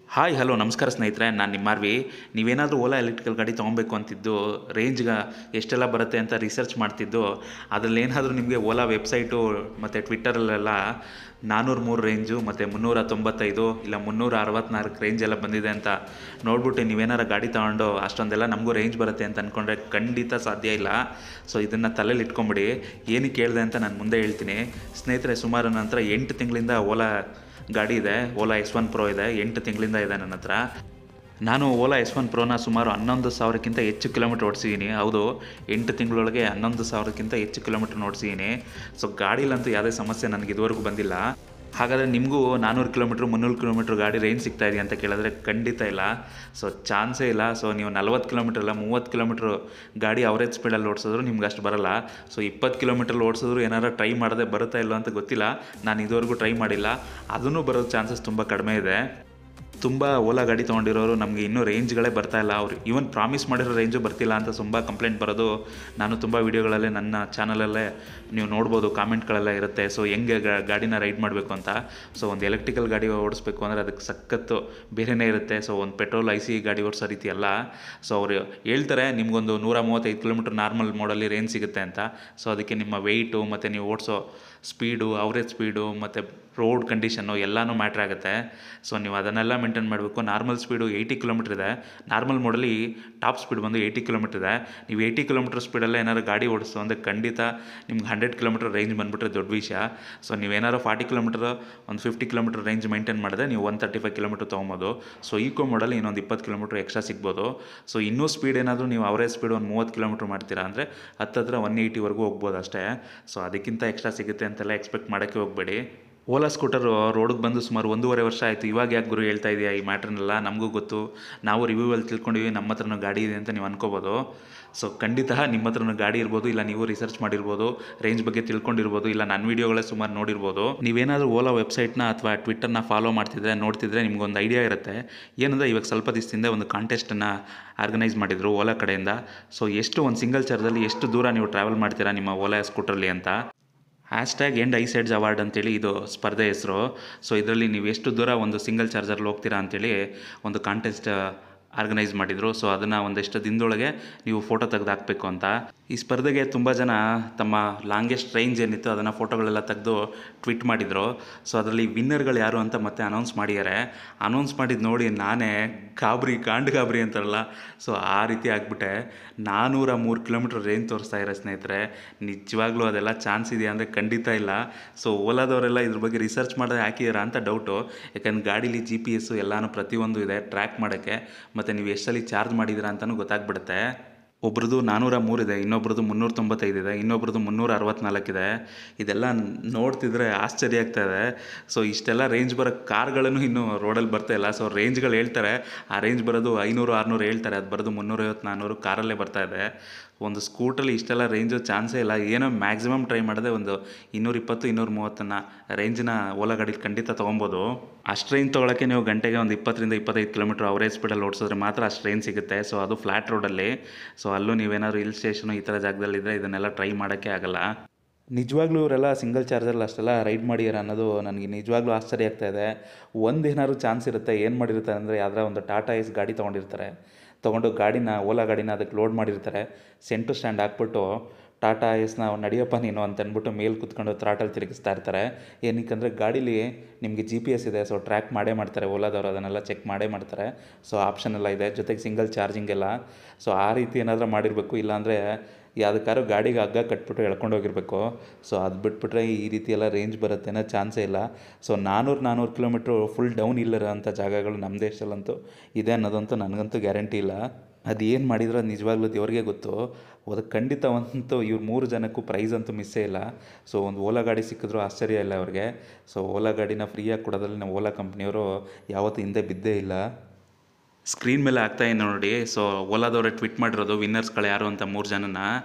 hi hello ನಮಸ್ಕಾರ ಸ್ನೇಹಿತರೆ ನಾನು ನಿಮ್ಮಾರ್ವಿ ನೀವೇನಾದರೂ ಓಲಾ ಎಲೆಕ್ಟ್ರಿಕಲ್ ಗಾಡಿ ತೊಗೊಬೇಕು ಅಂತಿದ್ದು ರೇಂಜ್ಗೆ ಎಷ್ಟೆಲ್ಲ ಬರುತ್ತೆ ಅಂತ ರಿಸರ್ಚ್ ಮಾಡ್ತಿದ್ದು ಅದರಲ್ಲಿ ಏನಾದರೂ ನಿಮಗೆ ಓಲಾ ವೆಬ್ಸೈಟು ಮತ್ತು ಟ್ವಿಟ್ಟರಲ್ಲೆಲ್ಲ ನಾನ್ನೂರು ಮೂರು ರೇಂಜು ಮತ್ತು ಮುನ್ನೂರ ತೊಂಬತ್ತೈದು ಇಲ್ಲ ಮುನ್ನೂರ ಅರವತ್ತ್ನಾಲ್ಕು ರೇಂಜ್ ಎಲ್ಲ ಬಂದಿದೆ ಅಂತ ನೋಡ್ಬಿಟ್ಟು ನೀವೇನಾರ ಗಾಡಿ ತೊಗೊಂಡು ಅಷ್ಟೊಂದೆಲ್ಲ ನಮಗೂ ರೇಂಜ್ ಬರುತ್ತೆ ಅಂತ ಅಂದ್ಕೊಂಡ್ರೆ ಖಂಡಿತ ಸಾಧ್ಯ ಇಲ್ಲ ಸೊ ಇದನ್ನು ತಲೆಯಲ್ಲಿ ಇಟ್ಕೊಂಬಿಡಿ ಏನಕ್ಕೆ ಕೇಳಿದೆ ಅಂತ ನಾನು ಮುಂದೆ ಹೇಳ್ತೀನಿ ಸ್ನೇಹಿತರೆ ಸುಮಾರು ನಂತರ ಎಂಟು ತಿಂಗಳಿಂದ ಓಲಾ ಗಾಡಿ ಇದೆ ಓಲಾ ಎಸ್ ಒನ್ ಪ್ರೋ ಇದೆ ಎಂಟು ತಿಂಗಳಿಂದ ಇದೆ ನನ್ನ ಹತ್ರ ನಾನು ಓಲಾ ಎಸ್ ಒನ್ ಪ್ರೋನ ಸುಮಾರು ಹನ್ನೊಂದು ಸಾವಿರಕ್ಕಿಂತ ಹೆಚ್ಚು ಕಿಲೋಮೀಟ್ರ್ ಓಡಿಸಿದ್ದೀನಿ ಹೌದು ಎಂಟು ತಿಂಗಳೊಳಗೆ ಹನ್ನೊಂದು ಸಾವಿರಕ್ಕಿಂತ ಹೆಚ್ಚು ಕಿಲೋಮೀಟ್ರ್ ಓಡಿಸಿದ್ದೀನಿ ಸೊ ಗಾಡೀಲಂತೂ ಯಾವುದೇ ಸಮಸ್ಯೆ ನನಗೆ ಇದುವರೆಗೂ ಬಂದಿಲ್ಲ ಹಾಗಾದರೆ ನಿಮಗೂ ನಾನ್ನೂರು ಕಿಲೋಮೀಟ್ರ್ ಮುನ್ನೂರು ಕಿಲೋಮೀಟ್ರ್ ಗಾಡಿ ರೇಂಜ್ ಸಿಗ್ತಾ ಇದೆಯಾ ಅಂತ ಕೇಳಿದ್ರೆ ಖಂಡಿತ ಇಲ್ಲ ಸೊ ಚಾನ್ಸೇ ಇಲ್ಲ ಸೊ ನೀವು ನಲ್ವತ್ತು ಕಿಲೋಮೀಟ್ರ್ ಇಲ್ಲ ಮೂವತ್ತು ಕಿಲೋಮೀಟ್ರ್ ಗಾಡಿ ಅವರೇಜ್ ಸ್ಪೀಡಲ್ಲಿ ಓಡಿಸಿದ್ರು ನಿಮ್ಗೆ ಅಷ್ಟು ಬರಲ್ಲ ಸೊ ಇಪ್ಪತ್ತು ಕಿಲೋಮೀಟ್ರಲ್ಲಿ ಓಡಿಸಿದ್ರು ಏನಾರು ಟ್ರೈ ಮಾಡದೆ ಬರುತ್ತಾ ಇಲ್ಲೋ ಅಂತ ಗೊತ್ತಿಲ್ಲ ನಾನು ಇದುವರೆಗೂ ಟ್ರೈ ಮಾಡಿಲ್ಲ ಅದನ್ನು ಬರೋ ಚಾನ್ಸಸ್ ತುಂಬ ಕಡಿಮೆ ಇದೆ ತುಂಬ ಓಲಾ ಗಾಡಿ ತೊಗೊಂಡಿರೋರು ನಮಗೆ ಇನ್ನೂ ರೇಂಜ್ಗಳೇ ಬರ್ತಾ ಇಲ್ಲ ಅವ್ರು ಈವನ್ ಪ್ರಾಮಿಸ್ ಮಾಡಿರೋ ರೇಂಜು ಬರ್ತಿಲ್ಲ ಅಂತ ತುಂಬ ಕಂಪ್ಲೇಂಟ್ ಬರೋದು ನಾನು ತುಂಬ ವೀಡಿಯೋಗಳಲ್ಲೇ ನನ್ನ ಚಾನಲಲ್ಲೇ ನೀವು ನೋಡ್ಬೋದು ಕಾಮೆಂಟ್ಗಳೆಲ್ಲ ಇರುತ್ತೆ ಸೊ ಹೆಂಗೆ ಗಾ- ಗಾಡಿನ ರೈಡ್ ಮಾಡಬೇಕು ಅಂತ ಸೊ ಒಂದು ಎಲೆಕ್ಟ್ರಿಕಲ್ ಗಾಡಿ ಓಡಿಸ್ಬೇಕು ಅಂದರೆ ಅದಕ್ಕೆ ಸಖತ್ತು ಬೇರೆಯೇ ಇರುತ್ತೆ ಸೊ ಒಂದು ಪೆಟ್ರೋಲ್ ಐ ಸಿ ಗಾಡಿ ಓಡಿಸೋ ರೀತಿ ಅಲ್ಲ ಸೊ ಅವರು ಹೇಳ್ತಾರೆ ನಿಮಗೊಂದು ನೂರ ಮೂವತ್ತೈದು ಕಿಲೋಮೀಟ್ರ್ ನಾರ್ಮಲ್ ಮೋಡಲ್ಲಿ ರೇಂಜ್ ಸಿಗುತ್ತೆ ಅಂತ ಸೊ ಅದಕ್ಕೆ ನಿಮ್ಮ ವೆಯ್ಟು ಮತ್ತು ನೀವು ಓಡಿಸೋ ಸ್ಪೀಡು ಅವರೇಜ್ ಸ್ಪೀಡು ಮತ್ತು ರೋಡ್ ಕಂಡೀಷನ್ನು ಎಲ್ಲನೂ ಮ್ಯಾಟ್ರ್ ಆಗುತ್ತೆ ಸೊ ನೀವು ಅದನ್ನೆಲ್ಲ ಮೇಂಟೈನ್ ಮಾಡಬೇಕು ನಾರ್ಮಲ್ ಸ್ಪೀಡು ಏಯ್ಟಿ ಕಿಲೋಮೀಟ್ರ್ ಇದೆ ನಾರ್ಮಲ್ ಮೋಡಲಿ ಟಾಪ್ ಸ್ಪೀಡ್ ಬಂದು ಏಯ್ಟಿ ಕಿಲೋಮೀಟ್ರ್ ಇದೆ ನೀವು ಏಯ್ಟಿ ಕಿಲೋಮೀಟ್ರ್ ಸ್ಪೀಡಲ್ಲೇ ಏನಾದ್ರು ಗಾಡಿ ಓಡಿಸು ಅಂದರೆ ಖಂಡಿತ ನಿಮ್ಗೆ ಹಂಡ್ರೆಡ್ ಕಿಲೋಮೀಟ್ರ್ ರೇಂಜ್ ಬಂದುಬಿಟ್ರೆ ದೊಡ್ಡ ವಿಷಯ ಸೊ ನೀವೇನಾದ್ರು ಫಾರ್ಟಿ ಕಿಲೋಮೀಟ್ರ್ ಒಂದು ಫಿಫ್ಟಿ ಕಿಲೋಮೀಟ್ರ್ ರೇಂಜ್ ಮೇಂಟೈನ್ ಮಾಡಿದ್ರೆ ನೀವು ಒನ್ ತರ್ಟಿ ಫೈವ್ ಕಿಲೋಮೀಟ್ರ್ ತೊಗೊಬೋದು ಸೊ ಈಕೋ ಮಾಡಲ್ ಇನ್ನೊಂದು ಇಪ್ಪತ್ತು ಕಿಲೋಮೀಟ್ರ್ ಎಕ್ಸ್ಟ್ರಾ ಸಿಗ್ಬೋದು ಸೊ ಇನ್ನೂ ಸ್ಪೀಡ್ ಏನಾದರೂ ನೀವು ಅವರೇಜ್ ಸ್ಪೀಡ್ ಒಂದು ಮೂವತ್ತು ಕಿಲೋಮೀಟ್ರ್ ಮಾಡ್ತೀರಾ ಅಂದರೆ ಹತ್ತತ್ರ ಒನ್ ಏಯ್ಟಿವರೆಗೂ ಹೋಗ್ಬೋದು ಅಷ್ಟೇ ಸೊ ಅದಕ್ಕಿಂತ ಎಕ್ಸ್ಟ್ರಾ ಸಿಗುತ್ತೆ ಅಂತೆಲ್ಲ ಎಕ್ಸ್ಪೆಕ್ಟ್ ಮಾಡೋಕ್ಕೆ ಹೋಗಬೇಡಿ ಓಲಾ ಸ್ಕೂಟರು ರೋಡಿಗೆ ಬಂದು ಸುಮಾರು ಒಂದೂವರೆ ವರ್ಷ ಆಯಿತು ಇವಾಗ ಯಾಕೆ ಗುರು ಹೇಳ್ತಾ ಇದೆಯಾ ಈ ಮ್ಯಾಟ್ರನ್ನೆಲ್ಲ ನಮಗೂ ಗೊತ್ತು ನಾವು ರಿವ್ಯೂವಲ್ಲಿ ತಿಳ್ಕೊಂಡಿವಿ ನಮ್ಮ ಹತ್ರನೂ ಗಾಡಿ ಇದೆ ಅಂತ ನೀವು ಅನ್ಕೋಬೋದು ಸೊ ಖಂಡಿತ ನಿಮ್ಮ ಹತ್ರನೂ ಗಾಡಿ ಇರ್ಬೋದು ಇಲ್ಲ ನೀವು ರಿಸರ್ಚ್ ಮಾಡಿರ್ಬೋದು ರೇಂಜ್ ಬಗ್ಗೆ ತಿಳ್ಕೊಂಡಿರ್ಬೋದು ಇಲ್ಲ ನನ್ನ ವೀಡಿಯೋಗಳೇ ಸುಮಾರು ನೋಡಿರ್ಬೋದು ನೀವೇನಾದರೂ ಓಲಾ ವೆಬ್ಸೈಟ್ನ ಅಥವಾ ಟ್ವಿಟ್ಟರ್ನ ಫಾಲೋ ಮಾಡ್ತಿದ್ರೆ ನೋಡ್ತಿದ್ರೆ ನಿಮ್ಗೊಂದು ಐಡಿಯಾ ಇರುತ್ತೆ ಏನಂದರೆ ಇವಾಗ ಸ್ವಲ್ಪ ದಿವಸದಿಂದ ಒಂದು ಕಾಂಟೆಸ್ಟನ್ನು ಆರ್ಗನೈಸ್ ಮಾಡಿದರು ಓಲಾ ಕಡೆಯಿಂದ ಸೊ ಎಷ್ಟು ಒಂದು ಸಿಂಗಲ್ ಚಾರ್ಜಲ್ಲಿ ಎಷ್ಟು ದೂರ ನೀವು ಟ್ರಾವೆಲ್ ಮಾಡ್ತೀರಾ ನಿಮ್ಮ ಓಲಾ ಸ್ಕೂಟ್ರಲ್ಲಿ ಅಂತ ಹ್ಯಾಶ್ಟ್ಯಾಗ್ ಎಂಡ್ ಐ ಸೈಡ್ಸ್ ಅವಾರ್ಡ್ ಅಂತೇಳಿ ಇದು ಸ್ಪರ್ಧೆ ಹೆಸರು ಸೊ ಇದರಲ್ಲಿ ನೀವು ಎಷ್ಟು ದೂರ ಒಂದು ಸಿಂಗಲ್ ಚಾರ್ಜರ್ಲಿ ಹೋಗ್ತೀರಾ ಅಂತೇಳಿ ಒಂದು ಕಾಂಟೆಸ್ಟ್ ಆರ್ಗನೈಸ್ ಮಾಡಿದರು ಸೊ ಅದನ್ನು ಒಂದಿಷ್ಟು ದಿನದೊಳಗೆ ನೀವು ಫೋಟೋ ತೆಗೆದು ಹಾಕಬೇಕು ಅಂತ ಈ ಸ್ಪರ್ಧೆಗೆ ತುಂಬ ಜನ ತಮ್ಮ ಲಾಂಗೆಸ್ಟ್ ರೇಂಜ್ ಏನಿತ್ತು ಅದನ್ನು ಫೋಟೋಗಳೆಲ್ಲ ತೆಗೆದು ಟ್ವೀಟ್ ಮಾಡಿದರು ಸೊ ಅದರಲ್ಲಿ ವಿನ್ನರ್ಗಳು ಯಾರು ಅಂತ ಮತ್ತೆ ಅನೌನ್ಸ್ ಮಾಡಿದ್ದಾರೆ ಅನೌನ್ಸ್ ಮಾಡಿದ್ದು ನೋಡಿ ನಾನೇ ಗಾಬರಿ ಗಾಂಡ್ ಗಾಬರಿ ಅಂತಾರಲ್ಲ ಸೊ ಆ ರೀತಿ ಆಗಿಬಿಟ್ಟೆ ನಾನ್ನೂರ ಮೂರು ಕಿಲೋಮೀಟ್ರ್ ರೇಂಜ್ ತೋರಿಸ್ತಾ ಇದ್ದಾರೆ ಸ್ನೇಹಿತರೆ ನಿಜವಾಗ್ಲೂ ಅದೆಲ್ಲ ಚಾನ್ಸ್ ಇದೆಯಾ ಅಂದರೆ ಖಂಡಿತ ಇಲ್ಲ ಸೊ ಓಲಾದವರೆಲ್ಲ ಇದ್ರ ಬಗ್ಗೆ ರಿಸರ್ಚ್ ಮಾಡೋದು ಹಾಕಿದ್ದೀರಾ ಅಂತ ಡೌಟು ಯಾಕಂದ್ರೆ ಗಾಡೀಲಿ ಜಿ ಪಿ ಎಸ್ಸು ಎಲ್ಲನೂ ಪ್ರತಿಯೊಂದು ಇದೆ ಟ್ರ್ಯಾಕ್ ಮಾಡೋಕ್ಕೆ ಮತ್ತು ನೀವು ಎಷ್ಟಲ್ಲಿ ಚಾರ್ಜ್ ಮಾಡಿದ್ದೀರಾ ಅಂತಲೂ ಗೊತ್ತಾಗ್ಬಿಡುತ್ತೆ ಒಬ್ರದ್ದು ನಾನ್ನೂರ ಮೂರಿದೆ ಇನ್ನೊಬ್ರದ್ದು ಮುನ್ನೂರ ತೊಂಬತ್ತೈದಿದೆ ಇನ್ನೊಬ್ರದ್ದು ಮುನ್ನೂರ ಅರವತ್ತ್ನಾಲ್ಕಿದೆ ಇದೆಲ್ಲ ನೋಡ್ತಿದ್ರೆ ಆಶ್ಚರ್ಯ ಆಗ್ತಾ ಇದೆ ಸೊ ಇಷ್ಟೆಲ್ಲ ರೇಂಜ್ ಬರೋ ಕಾರ್ಗಳನ್ನು ಇನ್ನೂ ರೋಡಲ್ಲಿ ಬರ್ತಾ ಇಲ್ಲ ಸೊ ರೇಂಜ್ಗಳು ಹೇಳ್ತಾರೆ ಆ ರೇಂಜ್ ಬರೋದು ಐನೂರು ಆರುನೂರು ಹೇಳ್ತಾರೆ ಅದು ಬರೋದು ಮುನ್ನೂರೈವತ್ತು ನಾನ್ನೂರು ಕಾರಲ್ಲೇ ಬರ್ತಾ ಇದೆ ಒಂದು ಸ್ಕೂಟಲ್ಲಿ ಇಷ್ಟೆಲ್ಲ ರೇಂಜು ಚಾನ್ಸೇ ಇಲ್ಲ ಏನೋ ಮ್ಯಾಕ್ಸಿಮಮ್ ಟ್ರೈ ಮಾಡಿದೆ ಒಂದು ಇನ್ನೂರ ಇಪ್ಪತ್ತು ಇನ್ನೂರ ಮೂವತ್ತನ್ನು ರೇಂಜಿನ ಓಲಾ ಗಾಡೀಲಿ ಖಂಡಿತ ತೊಗೊಬೋದು ಅಷ್ಟು ರೇಂಜ್ ತೊಗೊಳಕ್ಕೆ ನೀವು ಗಂಟೆಗೆ ಒಂದು ಇಪ್ಪತ್ತರಿಂದ ಇಪ್ಪತ್ತೈದು ಕಿಲೋಮೀಟ್ರ್ ಅವರೇಜ್ ಸ್ಪೀಡಲ್ಲಿ ಓಡಿಸಿದ್ರೆ ಮಾತ್ರ ಅಷ್ಟು ರೇಂಜ್ ಸಿಗುತ್ತೆ ಸೊ ಅದು ಫ್ಲ್ಯಾಟ್ ರೋಡಲ್ಲಿ ಸೊ ಅಲ್ಲೂ ನೀವೇನಾದ್ರು ಹಿಲ್ ಸ್ಟೇಷನು ಈ ಥರ ಜಾಗದಲ್ಲಿದ್ದರೆ ಇದನ್ನೆಲ್ಲ ಟ್ರೈ ಮಾಡೋಕ್ಕೆ ಆಗಲ್ಲ ನಿಜವಾಗ್ಲೂ ಇವರೆಲ್ಲ ಸಿಂಗಲ್ ಚಾರ್ಜಲ್ಲಿ ಅಷ್ಟೆಲ್ಲ ರೈಡ್ ಮಾಡಿದಾರೆ ಅನ್ನೋದು ನನಗೆ ನಿಜವಾಗ್ಲೂ ಆಶ್ಚರ್ಯ ಆಗ್ತಾ ಇದೆ ಒಂದು ಏನಾದ್ರು ಚಾನ್ಸ್ ಇರುತ್ತೆ ಏನು ಮಾಡಿರ್ತಾರೆ ಅಂದರೆ ಯಾವ್ದಾರ ಒಂದು ಟಾಟಾ ಏಸ್ ಗಾಡಿ ತೊಗೊಂಡಿರ್ತಾರೆ ತೊಗೊಂಡು ಗಾಡಿನ ಓಲಾ ಗಾಡಿನ ಅದಕ್ಕೆ ಲೋಡ್ ಮಾಡಿರ್ತಾರೆ ಸೆಂಟು ಸ್ಟ್ಯಾಂಡ್ ಹಾಕ್ಬಿಟ್ಟು ಟಾಟಾ ಏಸ್ನ ನಡಿಯಪ್ಪ ನೀನು ಅಂತ ಅಂದ್ಬಿಟ್ಟು ಮೇಲೆ ಕುತ್ಕೊಂಡು ತ್ರಾಟಲ್ಲಿ ತಿರುಗಿಸ್ತಾ ಇರ್ತಾರೆ ಏನಕ್ಕಂದರೆ ಗಾಡೀಲಿ ನಿಮಗೆ ಜಿ ಪಿ ಎಸ್ ಇದೆ ಸೊ ಟ್ರ್ಯಾಕ್ ಮಾಡೇ ಮಾಡ್ತಾರೆ ಓಲಾದವರು ಅದನ್ನೆಲ್ಲ ಚೆಕ್ ಮಾಡೇ ಮಾಡ್ತಾರೆ ಸೊ ಆಪ್ಷನ್ ಎಲ್ಲ ಇದೆ ಜೊತೆಗೆ ಸಿಂಗಲ್ ಚಾರ್ಜಿಂಗ್ ಎಲ್ಲ ಸೊ ಆ ರೀತಿ ಏನಾದರೂ ಮಾಡಿರಬೇಕು ಇಲ್ಲಾಂದರೆ ಯಾವುದಕ್ಕಾದ್ರೂ ಗಾಡಿಗೆ ಹಗ್ಗ ಕಟ್ಬಿಟ್ಟು ಎಳ್ಕೊಂಡು ಹೋಗಿರಬೇಕು ಸೊ ಅದು ಬಿಟ್ಬಿಟ್ರೆ ಈ ರೀತಿ ಎಲ್ಲ ರೇಂಜ್ ಬರುತ್ತೆ ಅನ್ನೋ ಚಾನ್ಸೇ ಇಲ್ಲ ಸೊ ನಾನ್ನೂರು ನಾನ್ನೂರು ಕಿಲೋಮೀಟ್ರು ಫುಲ್ ಡೌನ್ ಇಲ್ಲರಂಥ ಜಾಗಗಳು ನಮ್ಮ ದೇಶದಲ್ಲಂತೂ ಇದೆ ಅನ್ನೋದಂತೂ ನನಗಂತೂ ಗ್ಯಾರಂಟಿ ಇಲ್ಲ ಅದು ಏನು ಮಾಡಿದ್ರು ಅದು ನಿಜವಾಗ್ಲೂ ದೇವ್ರಿಗೆ ಗೊತ್ತು ಅದಕ್ಕೆ ಖಂಡಿತ ಒಂದಂತೂ ಇವ್ರು ಮೂರು ಜನಕ್ಕೂ ಪ್ರೈಸ್ ಅಂತೂ ಮಿಸ್ಸೇ ಇಲ್ಲ ಸೊ ಒಂದು ಓಲಾ ಗಾಡಿ ಸಿಕ್ಕಿದ್ರು ಆಶ್ಚರ್ಯ ಇಲ್ಲ ಅವ್ರಿಗೆ ಸೊ ಓಲಾ ಗಾಡಿನ ಫ್ರೀಯಾಗಿ ಕೊಡೋದ್ರಲ್ಲಿ ನಾವು ಓಲಾ ಕಂಪ್ನಿಯವರು ಯಾವತ್ತೂ ಹಿಂದೆ ಬಿದ್ದೇ ಇಲ್ಲ ಸ್ಕ್ರೀನ್ ಮೇಲೆ ಆಗ್ತಾ ಇದೆ ನೋಡಿ ಸೊ ಓಲಾದವ್ರೆ ಟ್ವಿಟ್ ಮಾಡಿರೋದು ವಿನ್ನರ್ಸ್ಗಳು ಯಾರು ಅಂತ ಮೂರು ಜನನ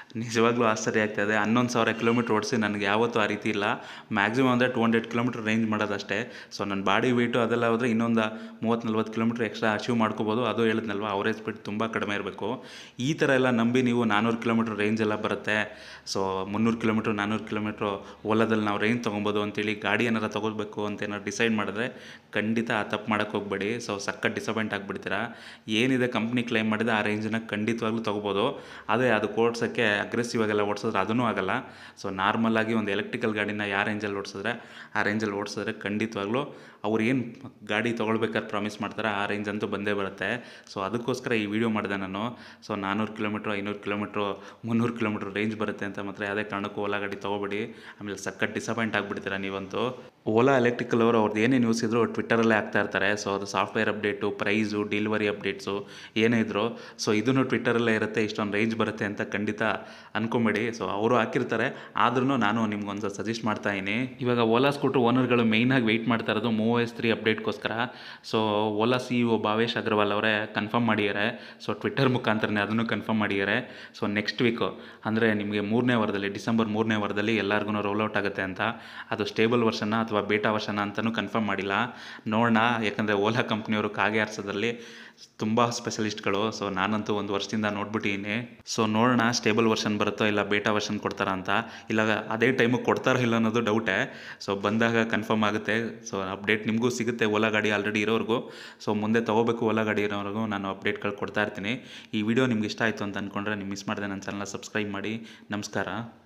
ನಿಜವಾಗ್ಲೂ ಆಶ್ಚರ್ಯ ಆಗ್ತಾಯಿದೆ ಹನ್ನೊಂದು ಸಾವಿರ ಕಿಲೋಮೀಟ್ರ್ ಓಡಿಸಿ ನನಗೆ ಯಾವತ್ತೂ ಆ ರೀತಿ ಇಲ್ಲ ಮ್ಯಾಕ್ಸಿಮಮ್ ಅಂದರೆ ಟು ಹಂಡ್ರೆಡ್ ಕಿಲೋಮೀಟ್ರ್ ರೇಂಜ್ ಮಾಡೋದಷ್ಟೇ ಸೊ ನನ್ನ ಬಾಡಿ ವೆಯ್ಟು ಅದೆಲ್ಲ ಹೋದರೆ ಇನ್ನೊಂದು ಮೂವತ್ತು ನಲ್ವತ್ತು ಕಿಲೋಮೀಟ್ರ್ ಎಕ್ಸ್ಟ್ರಾ ಅಚೀವ್ ಮಾಡ್ಕೋಬೋದು ಅದು ಹೇಳಿದ್ನಲ್ವ ಅವರೇಜ್ ಸ್ಪೀಡ್ ತುಂಬ ಕಡಿಮೆ ಇರಬೇಕು ಈ ಥರ ಎಲ್ಲ ನಂಬಿ ನೀವು ನಾನ್ನೂರು ಕಿಲೋಮೀಟ್ರ್ ರೇಂಜ್ ಎಲ್ಲ ಬರುತ್ತೆ ಸೊ ಮುನ್ನೂರು ಕಿಲೋಮೀಟ್ರ್ ನಾನ್ನೂರು ಕಿಲೋಮೀಟ್ರು ಓಲಾದಲ್ಲಿ ನಾವು ರೇಂಜ್ ತೊಗೊಬೋದು ಅಂತೇಳಿ ಗಾಡಿ ಏನಾರು ತೊಗೋಬೇಕು ಅಂತ ಏನಾರು ಡಿಸೈಡ್ ಮಾಡಿದ್ರೆ ಖಂಡಿತ ಆ ತಪ್ಪು ಮಾಡೋಕ್ಕೆ ಹೋಗಬೇಡಿ ಸೊ ಸಖತ್ ಡಿಸಪಾಯಿಂಟ್ ಆಗಿಬಿಡ್ತೀರಾ ಏನಿದೆ ಕಂಪ್ನಿ ಕ್ಲೈಮ್ ಮಾಡಿದೆ ಆ ರೇಂಜನ್ನ ಖಂಡಿತವಾಗ್ಲೂ ತೊಗೋಬೋದು ಅದೇ ಅದು ಓಡ್ಸೋಕ್ಕೆ ಅಗ್ರೆಸಿವ್ ಆಗೆಲ್ಲ ಓಡಿಸಿದ್ರೆ ಅದೂ ಆಗಲ್ಲ ಸೊ ನಾರ್ಮಲಾಗಿ ಒಂದು ಎಲೆಕ್ಟ್ರಿಕಲ್ ಗಾಡಿನ ಯಾವ ರೇಂಜಲ್ಲಿ ಓಡಿಸಿದ್ರೆ ಆ ರೇಂಜಲ್ಲಿ ಓಡಿಸಿದ್ರೆ ಖಂಡಿತವಾಗ್ಲೂ ಅವ್ರು ಏನು ಗಾಡಿ ತೊಗೊಳ್ಬೇಕಾದ್ರೆ ಪ್ರಾಮಿಸ್ ಮಾಡ್ತಾರೆ ಆ ರೇಂಜ್ ಅಂತೂ ಬಂದೇ ಬರುತ್ತೆ ಸೊ ಅದಕ್ಕೋಸ್ಕರ ಈ ವಿಡಿಯೋ ಮಾಡಿದೆ ನಾನು ಸೊ ನಾನ್ನೂರು ಕಿಲೋಮೀಟ್ರು ಐನೂರು ಕಿಲೋಮೀಟ್ರು ಮುನ್ನೂರು ಕಿಲೋಮೀಟ್ರ್ ರೇಂಜ್ ಬರುತ್ತೆ ಅಂತ ಮಾತ್ರ ಯಾವುದೇ ಕಾರಣಕ್ಕೂ ಓಲಾ ಗಾಡಿ ತೊಗೋಬೇಡಿ ಆಮೇಲೆ ಸಖತ್ ಡಿಸಪಾಯಿಂಟ್ ಆಗಿಬಿಡ್ತೀರಾ ನೀವಂತೂ ಓಲಾ ಎಲೆಕ್ಟ್ರಿಕಲ್ ಅವರು ಅವ್ರದ್ದು ಏನೇ ನ್ಯೂಸ್ ಇದ್ರು ಟ್ವಿಟ್ಟರಲ್ಲೇ ಹಾಕ್ತಾ ಇರ್ತಾರೆ ಸೊ ಅದು software update price delivery updates ಏನೇ ಇದ್ರು ಸೊ ಇದನ್ನು ಟ್ವಿಟ್ಟರಲ್ಲೇ ಇರುತ್ತೆ ಇಷ್ಟೊಂದು ರೇಂಜ್ ಬರುತ್ತೆ ಅಂತ ಖಂಡಿತ ಅನ್ಕೊಂಬೇಡಿ ಸೊ ಅವರು ಹಾಕಿರ್ತಾರೆ ಆದ್ರೂ ನಾನು ನಿಮ್ಗೊಂದು ಸಜೆಸ್ಟ್ ಮಾಡ್ತಾ ಇದ್ದೀನಿ ಇವಾಗ ಓಲಾ ಸ್ಕೂಟ್ರ್ ಓನರ್ಗಳು ಮೇಯ್ನಾಗಿ ವೆಯ್ಟ್ ಮಾಡ್ತಾ ಇರೋದು ಮೂವ್ ಎಸ್ ತ್ರೀ ಅಪ್ಡೇಟ್ಗೋಸ್ಕರ so Ola C E Bhavish Aggarwal ಅವರೇ ಕನ್ಫರ್ಮ್ ಮಾಡಿದ್ದಾರೆ ಸೊ ಟ್ವಿಟ್ಟರ್ ಮುಖಾಂತರನೇ ಅದನ್ನು ಕನ್ಫರ್ಮ್ ಮಾಡಿದ್ದಾರೆ ಸೊ ನೆಕ್ಸ್ಟ್ ವೀಕು ಅಂದರೆ ನಿಮಗೆ ಮೂರನೇ ವಾರದಲ್ಲಿ ಡಿಸೆಂಬರ್ ಮೂರನೇ ವಾರದಲ್ಲಿ ಎಲ್ಲರಿಗೂ ರೋಲ್ಔಟ್ ಆಗುತ್ತೆ ಅಂತ ಅದು ಸ್ಟೇಬಲ್ ವರ್ಷನ ಅಥವಾ ಬೇಟಾ ವರ್ಷನ ಅಂತಲೂ ಕನ್ಫರ್ಮ್ ಮಾಡಿಲ್ಲ ನೋಡೋಣ ಯಾಕಂದರೆ ಓಲಾ ಕಂಪ್ನಿಯವರು ಕಾಗೆ ಆರಿಸೋದ್ರಲ್ಲಿ ತುಂಬ ಸ್ಪೆಷಲಿಸ್ಟ್ಗಳು ಸೊ ನಾನಂತೂ ಒಂದು ವರ್ಷದಿಂದ ನೋಡ್ಬಿಟ್ಟಿದ್ದೀನಿ ಸೊ ನೋಡೋಣ ಸ್ಟೇಬಲ್ ವರ್ಷನ್ ಬರುತ್ತೋ ಇಲ್ಲ ಬೇಟಾ ವರ್ಷನ್ ಕೊಡ್ತಾರ ಅಂತ ಇಲ್ಲ ಅದೇ ಟೈಮಿಗೆ ಕೊಡ್ತಾರೋ ಇಲ್ಲ ಅನ್ನೋದು ಡೌಟೇ ಸೊ ಬಂದಾಗ ಕನ್ಫರ್ಮ್ ಆಗುತ್ತೆ ಸೊ ಅಪ್ಡೇಟ್ ನಿಮಗೂ ಸಿಗುತ್ತೆ ಓಲಾ ಗಾಡಿ ಆಲ್ರೆಡಿ ಇರೋರ್ಗೂ ಸೊ ಮುಂದೆ ತೊಗೋಬೇಕು ಓಲಾ ಗಾಡಿ ಇರೋವರೆಗೂ ನಾನು ಅಪ್ಡೇಟ್ಗಳು ಕೊಡ್ತಾ ಇರ್ತೀನಿ ಈ ವಿಡಿಯೋ ನಿಮ್ಗೆ ಇಷ್ಟ ಆಯಿತು ಅಂತ ಅಂದ್ಕೊಂಡ್ರೆ ನೀವು ಮಿಸ್ ಮಾಡಿದೆ ನನ್ನ ಚಾನಲ್ನ ಸಬ್ಸ್ಕ್ರೈಬ್ ಮಾಡಿ ನಮಸ್ಕಾರ